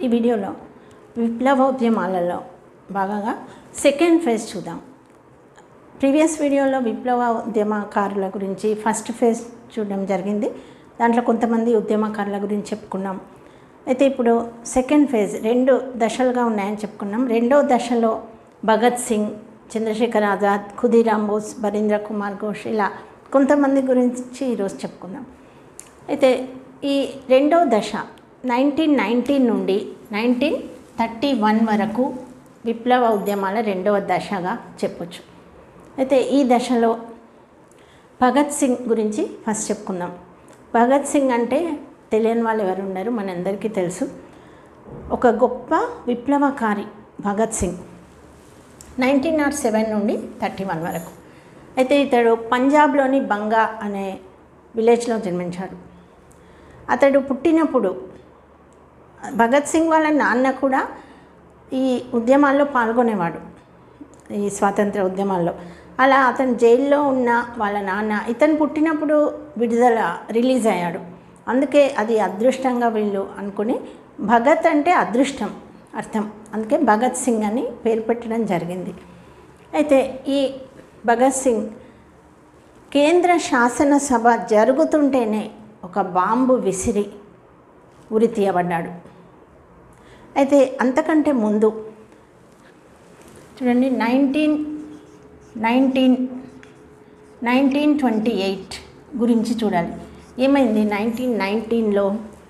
ఈ వీడియోలో విప్లవోద్యమాలలో భాగంగా సెకండ్ ఫేజ్ చూద్దాం ప్రీవియస్ వీడియోలో విప్లవ ఉద్యమకారుల గురించి ఫస్ట్ ఫేజ్ చూడడం జరిగింది దాంట్లో కొంతమంది ఉద్యమకారుల గురించి చెప్పుకున్నాం అయితే ఇప్పుడు సెకండ్ ఫేజ్ రెండు దశలుగా ఉన్నాయని చెప్పుకున్నాం రెండో దశలో భగత్ సింగ్ చంద్రశేఖర్ ఆజాద్ ఖుదీరామ్ బోస్ బరీంద్ర కుమార్ ఘోష్ ఇలా కొంతమంది గురించి ఈరోజు చెప్పుకుందాం అయితే ఈ రెండో దశ నైన్టీన్ నైన్టీన్ నుండి నైన్టీన్ థర్టీ వన్ వరకు విప్లవ ఉద్యమాల రెండవ దశగా చెప్పొచ్చు అయితే ఈ దశలో భగత్ సింగ్ గురించి ఫస్ట్ చెప్పుకుందాం భగత్ సింగ్ అంటే తెలియని వాళ్ళు ఎవరు ఉన్నారు మనందరికీ తెలుసు ఒక గొప్ప విప్లవకారి Bhagat Singh nineteen naught seven నుండి థర్టీ వన్ వరకు అయితే ఇతడు పంజాబ్లోని బంగా అనే విలేజ్లో జన్మించాడు అతడు పుట్టినప్పుడు భగత్ సింగ్ వాళ్ళ నాన్న కూడా ఈ ఉద్యమాల్లో పాల్గొనేవాడు ఈ స్వాతంత్ర ఉద్యమాల్లో అలా అతను జైల్లో ఉన్న వాళ్ళ నాన్న ఇతను పుట్టినప్పుడు విడుదల రిలీజ్ అయ్యాడు అందుకే అది అదృష్టంగా వీళ్ళు అనుకుని భగత్ అంటే అదృష్టం అర్థం అందుకే భగత్ సింగ్ అని పేరు పెట్టడం జరిగింది అయితే ఈ భగత్ సింగ్ కేంద్ర శాసనసభ జరుగుతుంటేనే ఒక బాంబు విసిరి ఉరి తీయబడ్డాడు అయితే అంతకంటే ముందు చూడండి nineteen nineteen nineteen twenty eight గురించి చూడాలి ఏమైంది నైన్టీన్ నైన్టీన్లో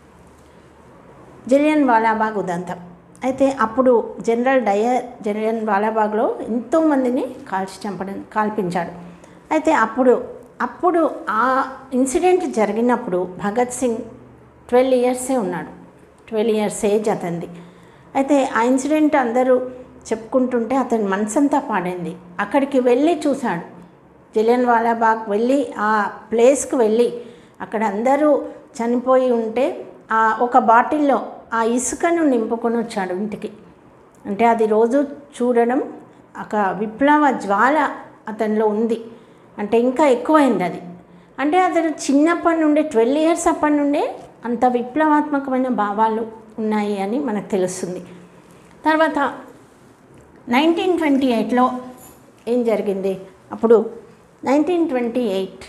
జలియన్ వాలాబాగ్ ఉదంతం అయితే అప్పుడు జనరల్ డయర్ జలియన్ వాలాబాగ్లో ఎంతోమందిని కాల్చి చంపడం కాల్పించాడు అయితే అప్పుడు అప్పుడు ఆ ఇన్సిడెంట్ జరిగినప్పుడు భగత్ సింగ్ ట్వెల్వ్ ఇయర్సే ఉన్నాడు ట్వెల్వ్ ఇయర్స్ ఏజ్ అతనిది అయితే ఆ ఇన్సిడెంట్ అందరూ చెప్పుకుంటుంటే అతని మనసంతా పాడైంది అక్కడికి వెళ్ళి చూశాడు జలియన్ వాలాబాగ్ వెళ్ళి ఆ ప్లేస్కి వెళ్ళి అక్కడ అందరూ చనిపోయి ఉంటే ఆ ఒక బాటిల్లో ఆ ఇసుకను నింపుకొని వచ్చాడు ఇంటికి అంటే అది రోజు చూడడం ఒక విప్లవ జ్వాల అతనిలో ఉంది అంటే ఇంకా ఎక్కువైంది అది అంటే అతను చిన్నప్పటి నుండి ట్వెల్వ్ ఇయర్స్ అప్పటి నుండే అంత విప్లవాత్మకమైన భావాలు ఉన్నాయి అని మనకు తెలుస్తుంది తర్వాత నైన్టీన్ ట్వంటీ ఎయిట్లో ఏం జరిగింది అప్పుడు నైన్టీన్ ట్వంటీ ఎయిట్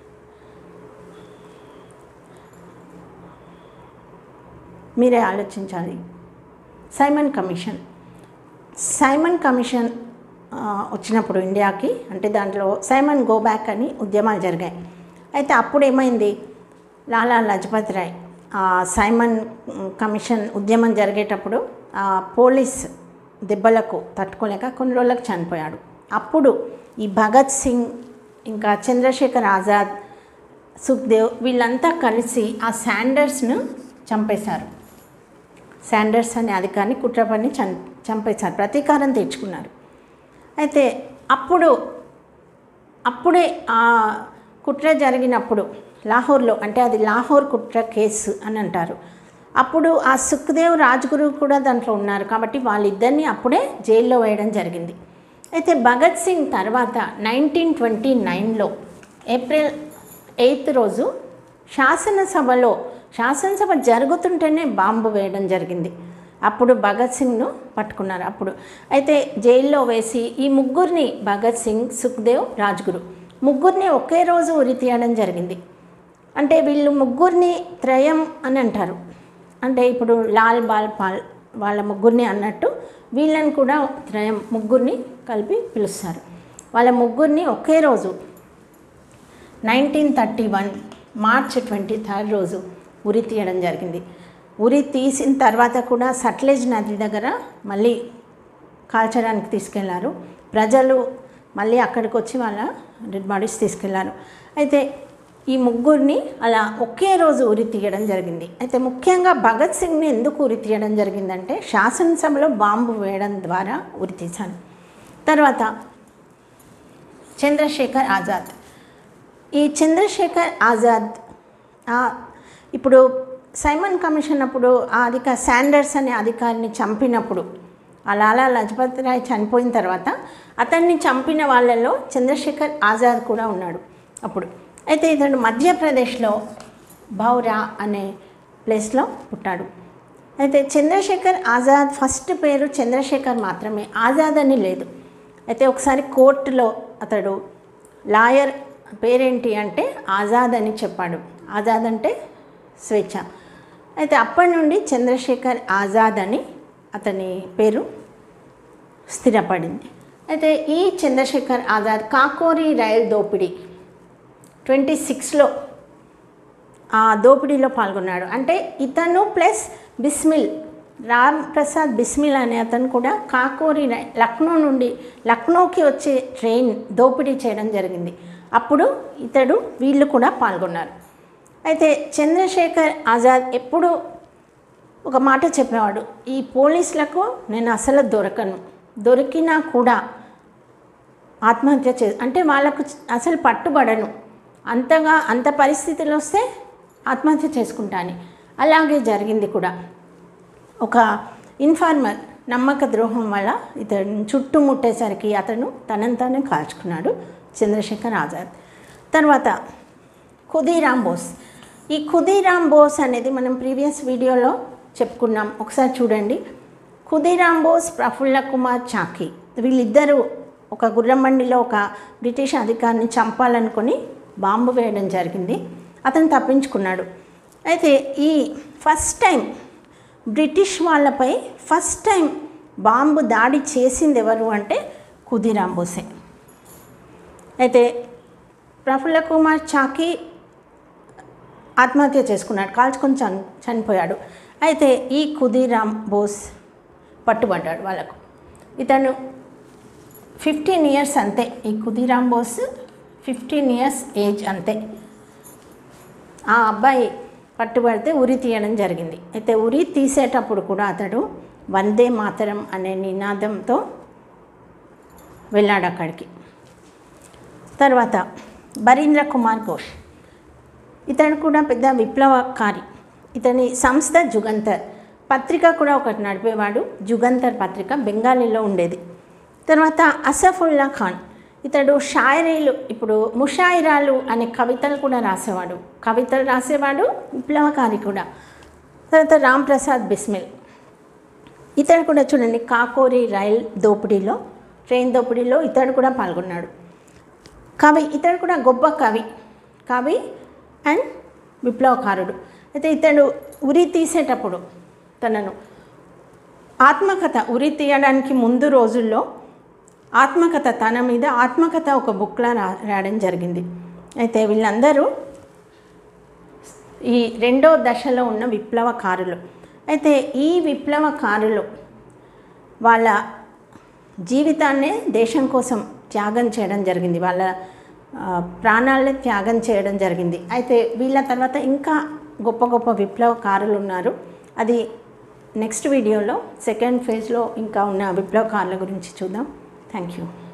మీరే ఆలోచించాలి సైమన్ కమిషన్ సైమన్ కమిషన్ ఆ, వచ్చినప్పుడు ఇండియాకి అంటే దాంట్లో సైమన్ గో బ్యాక్ అని ఉద్యమాలు జరిగాయి అయితే అప్పుడు ఏమైంది లాలా లజపత్ రాయ్ ఆ సైమన్ కమిషన్ ఉద్యమం జరిగేటప్పుడు ఆ పోలీస్ దెబ్బలకు తట్టుకోలేక కొన్ని రోజులకు చనిపోయాడు అప్పుడు ఈ భగత్ సింగ్ ఇంకా చంద్రశేఖర్ ఆజాద్ సుఖ్దేవ్ వీళ్ళంతా కలిసి ఆ శాండర్స్ను చంపేశారు శాండర్స్ అనే అధికారిని కుట్రపని చం చంపేశారు ప్రతీకారం తెచ్చుకున్నారు అయితే అప్పుడు అప్పుడే ఆ కుట్ర జరిగినప్పుడు లాహోర్లో అంటే అది లాహోర్ కుట్ర కేసు అని అంటారు అప్పుడు ఆ సుఖ్దేవ్ రాజ్గురు కూడా దాంట్లో ఉన్నారు కాబట్టి వాళ్ళిద్దరిని అప్పుడే జైల్లో వేయడం జరిగింది అయితే భగత్ సింగ్ తర్వాత నైన్టీన్ ట్వంటీ నైన్లో ఏప్రిల్ ఎయిత్ రోజు శాసనసభలో శాసనసభ జరుగుతుంటేనే బాంబు వేయడం జరిగింది అప్పుడు భగత్ సింగ్ను పట్టుకున్నారు అప్పుడు అయితే జైల్లో వేసి ఈ ముగ్గురిని భగత్ సింగ్ సుఖ్దేవ్ రాజ్గురు ముగ్గురిని ఒకే రోజు ఉరి తీయడం జరిగింది అంటే వీళ్ళు ముగ్గురిని త్రయం అని అంటారు అంటే ఇప్పుడు లాల్ బాల్ పాల్ వాళ్ళ ముగ్గురిని అన్నట్టు వీళ్ళని కూడా త్రయం ముగ్గురిని కలిపి పిలుస్తారు వాళ్ళ ముగ్గురిని ఒకే రోజు nineteen thirty one March twenty third రోజు ఉరి తీయడం జరిగింది ఉరి తీసిన తర్వాత కూడా సట్లెజ్ నది దగ్గర మళ్ళీ కాల్చడానికి తీసుకెళ్లారు ప్రజలు మళ్ళీ అక్కడికి వచ్చి వాళ్ళ డెడ్ బాడీస్ తీసుకెళ్లారు అయితే ఈ ముగ్గురిని అలా ఒకే రోజు ఉరి తీయడం జరిగింది అయితే ముఖ్యంగా భగత్ సింగ్ని ఎందుకు ఉరి తీయడం జరిగిందంటే శాసనసభలో బాంబు వేయడం ద్వారా ఉరి తీశాను తర్వాత చంద్రశేఖర్ ఆజాద్ ఈ చంద్రశేఖర్ ఆజాద్ ఆ, ఇప్పుడు సైమన్ కమిషన్ అప్పుడు ఆ అధిక శాండర్స్ అనే అధికారిని చంపినప్పుడు ఆ లాలా లజపత్ రాయ్ చనిపోయిన తర్వాత అతన్ని చంపిన వాళ్ళలో చంద్రశేఖర్ ఆజాద్ కూడా ఉన్నాడు అప్పుడు అయితే ఇతడు మధ్యప్రదేశ్లో బౌరా అనే ప్లేస్లో పుట్టాడు అయితే చంద్రశేఖర్ ఆజాద్ ఫస్ట్ పేరు చంద్రశేఖర్ మాత్రమే ఆజాద్ అని లేదు అయితే ఒకసారి కోర్టులో అతడు లాయర్ పేరేంటి అంటే ఆజాద్ అని చెప్పాడు ఆజాద్ అంటే స్వేచ్ఛ అయితే అప్పటి నుండి చంద్రశేఖర్ ఆజాద్ అని అతని పేరు స్థిరపడింది అయితే ఈ చంద్రశేఖర్ ఆజాద్ కాకోరి రైల్ దోపిడీ ట్వంటీ సిక్స్లో ఆ దోపిడీలో పాల్గొన్నాడు అంటే ఇతను ప్లస్ బిస్మిల్ రామ్ ప్రసాద్ బిస్మిల్ అనే అతను కూడా కాకోరి రై- లక్నో నుండి లక్నోకి వచ్చే ట్రైన్ దోపిడీ చేయడం జరిగింది అప్పుడు ఇతడు వీళ్ళు కూడా పాల్గొన్నారు అయితే చంద్రశేఖర్ ఆజాద్ ఎప్పుడు ఒక మాట చెప్పేవాడు ఈ పోలీసులకు నేను అసలు దొరకను దొరికినా కూడా ఆత్మహత్య చే అంటే వాళ్ళకు అసలు పట్టుబడను అంతగా అంత పరిస్థితులు వస్తే ఆత్మహత్య చేసుకుంటాను అలాగే జరిగింది కూడా ఒక ఇన్ఫార్మర్ నమ్మక ద్రోహం వల్ల ఇతను చుట్టుముట్టేసరికి అతను తనంతానే కాల్చుకున్నాడు చంద్రశేఖర్ ఆజాద్ తర్వాత ఖుదీరామ్ బోస్ ఈ ఖుదీరామ్ బోస్ అనేది మనం ప్రీవియస్ వీడియోలో చెప్పుకున్నాం ఒకసారి చూడండి ఖుదీరామ్ బోస్ ప్రఫుల్ల కుమార్ చాకి వీళ్ళిద్దరూ ఒక గుర్రంబండిలో ఒక బ్రిటిష్ అధికారిని చంపాలనుకొని బాంబు వేయడం జరిగింది అతను తప్పించుకున్నాడు అయితే ఈ ఫస్ట్ టైం బ్రిటిష్ వాళ్ళపై ఫస్ట్ టైం బాంబు దాడి చేసింది ఎవరు అంటే ఖుదీరామ్ బోసే అయితే ప్రఫుల్ల కుమార్ చాకి ఆత్మహత్య చేసుకున్నాడు కాల్చుకొని చని చనిపోయాడు అయితే ఈ ఖుదీరామ్ బోస్ పట్టుబడ్డాడు వాళ్ళకు ఇతను ఫిఫ్టీన్ ఇయర్స్ అంతే ఈ Khudiram Bose fifteen years age అంతే ఆ అబ్బాయి పట్టుబడితే ఉరి తీయడం జరిగింది అయితే ఉరి తీసేటప్పుడు కూడా అతడు వందే మాతరం అనే నినాదంతో వెళ్ళాడు అక్కడికి తర్వాత బరీంద్ర కుమార్ ఘోష్ ఇతను కూడా పెద్ద విప్లవకారి ఇతని సంస్థ జుగంతర్ పత్రిక కూడా ఒకటి నడిపేవాడు జుగంతర్ పత్రిక బెంగాలీలో ఉండేది తర్వాత అసఫుల్లా ఖాన్ ఇతడు షాయరీలు ఇప్పుడు ముషాయిరాలు అనే కవితలు కూడా రాసేవాడు కవితలు రాసేవాడు విప్లవకారి కూడా తర్వాత రామ్ ప్రసాద్ బిస్మిల్ ఇతడు కూడా చూడండి కాకోరి రైల్ దోపిడీలో ట్రైన్ దోపిడీలో ఇతడు కూడా పాల్గొన్నాడు కవి ఇతడు కూడా గొప్ప కవి కవి అండ్ విప్లవకారుడు అయితే ఇతడు ఉరి తీసేటప్పుడు తనను ఆత్మకథ ఉరి తీయడానికి ముందు రోజుల్లో ఆత్మకథ తన మీద ఆత్మకథ ఒక బుక్లా రా రాయడం జరిగింది అయితే వీళ్ళందరూ ఈ రెండో దశలో ఉన్న విప్లవకారులు అయితే ఈ విప్లవకారులు వాళ్ళ జీవితాన్నే దేశం కోసం త్యాగం చేయడం జరిగింది వాళ్ళ ఆ, ప్రాణాలనే త్యాగం చేయడం జరిగింది అయితే వీళ్ళ తర్వాత ఇంకా గొప్ప గొప్ప విప్లవకారులు ఉన్నారు అది నెక్స్ట్ వీడియోలో సెకండ్ ఫేజ్లో ఇంకా ఉన్న విప్లవకారుల గురించి చూద్దాం థ్యాంక్ యూ